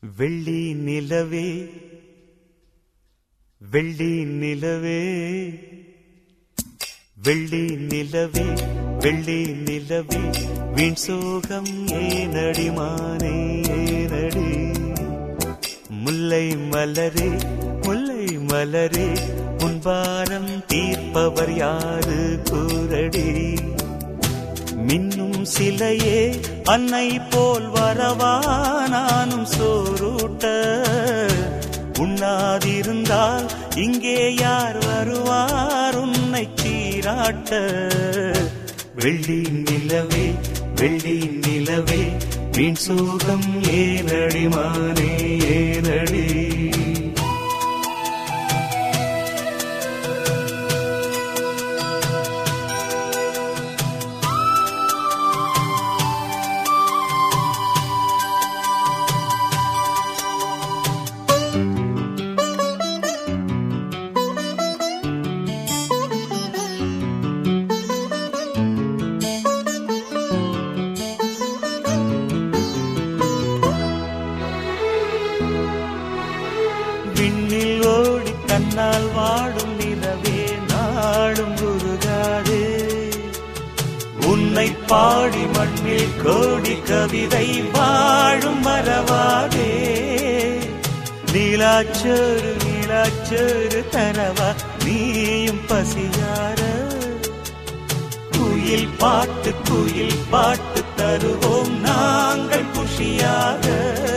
வெள்ளி நிலவே வெள்ளி நிலவே வெள்ளி நிலவே வெள்ளி நிலவே வீண் சோகம் ஏனடிமானே ஏனடி முல்லை மலரே முல்லை மலரே முன்பாரம் தீர்ப்பவர் யாரு கூரடி மின்னும் சிலையே அன்னை போல் வரவா நானும் சோரூட்ட உண்ணாதிருந்தால் இங்கே யார் வருவார் உன்னை சீராட்ட வெள்ளி நிலவே வெள்ளி நிலவே வீண் சோகம் ஏனடி மானே ஏனடி விண்ணில் ஓடி தன்னால் வாடும் நிலவே நாடும் உருகாதே உன்னை பாடி மண்ணில் கோடி கவிதை வாழும் மறவாதே நீலாச்சோறு நீலாச்சோறு தரவா நீயும் பசியார குயில் பாட்டு குயில் பாட்டு தருவோம் நாங்கள் குஷியாக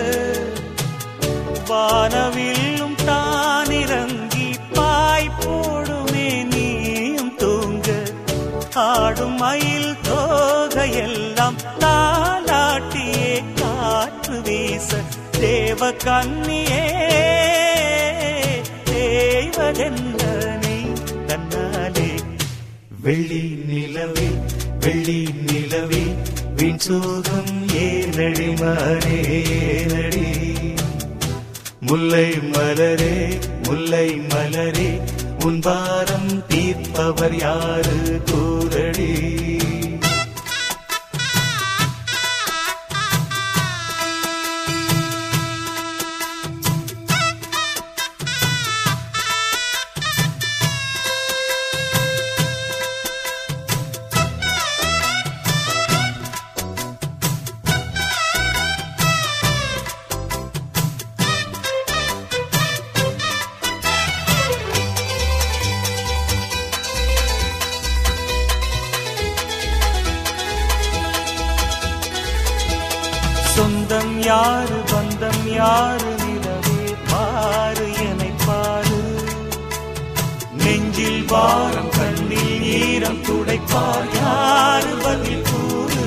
வானவில்லும் தானிறங்கி பாய் போடுமே நீயும் தூங்க ஆடும் மயில் தோகையெல்லாம் தாலாட்டியே காற்று வீச தேவ கண்ணியே தேவதென்ன நீ தன்னாலே வெள்ளி நிலவே வெள்ளி நிலவே வீண் சோகம் ஏனடி மாறே ஏனடி முல்லை மலரே முல்லை மலரே உன் பாரம் தீர்ப்பவர் யாரு கூரடி சொந்தம் யாரு பந்தம் யாரு நிலவே பாரு என்னை பாரு நெஞ்சில் வாரம் கண்ணில் ஈரம் துடைப்பார் யாரு பதில் கூறு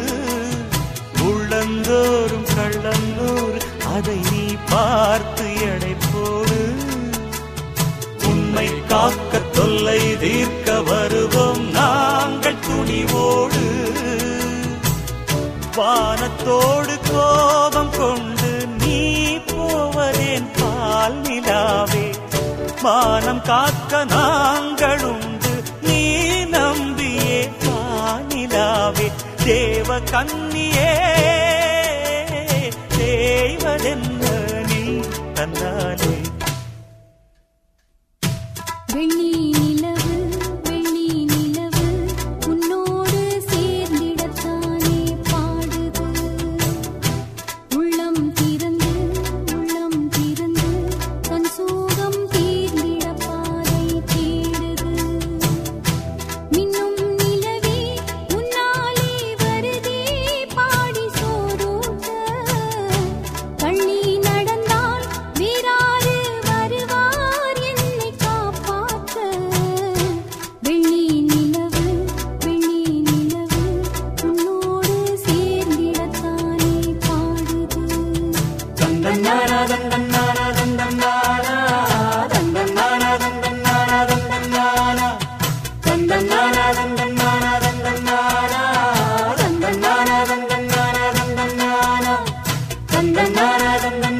உள்ளந்தோறும் கள்ளந்தோறு அதை நீ பார்த்து எடை போடு உண்மை காக்க தொல்லை தீர்க்க வருவோம் நாங்கள் துணிவோடு வானத்தோடு கோபம் கொண்டு நீ போவதேன் பால் நிலாவே மானம் காக்க நாங்கள் உண்டு நீ நம்பியே வானிலாவே தேவ கண்ணியே தேவதென்ன நீ தன்னாலே வெள்ளி நிலவு வெள்ளி நிலவு உன்னோடு சேர்ந்திடத்தானே பாடுது உள்ளம் திறந்து உள்ளம் திறந்து தன் சோகம் தீர்ந்திட பாதை தேடுது மின்னும் நிலவே உன்னாலே வருதே பாடி சோறூட்ட கள்ளி நடந்தால் வீராறு வருவார் என்னை காப்பாற்ற வெள்ளி நிலவு வெள்ளி நிலவு உன்னோடு சேர்ந்திடத்தானே பாடுது தந்தன்னாரா தந்தன்னாரா தந்தன்னாரா தந்தன்னாரா தந்தன்னாரா தந்தன்னாரா தந்தன்னாரா தந்தன்னாரா தந்தன்னாரா தந்தன்னாரா தந்தன்னாரா தந்தன்னாரா தந்தன்னாரா தந்தன்னாரா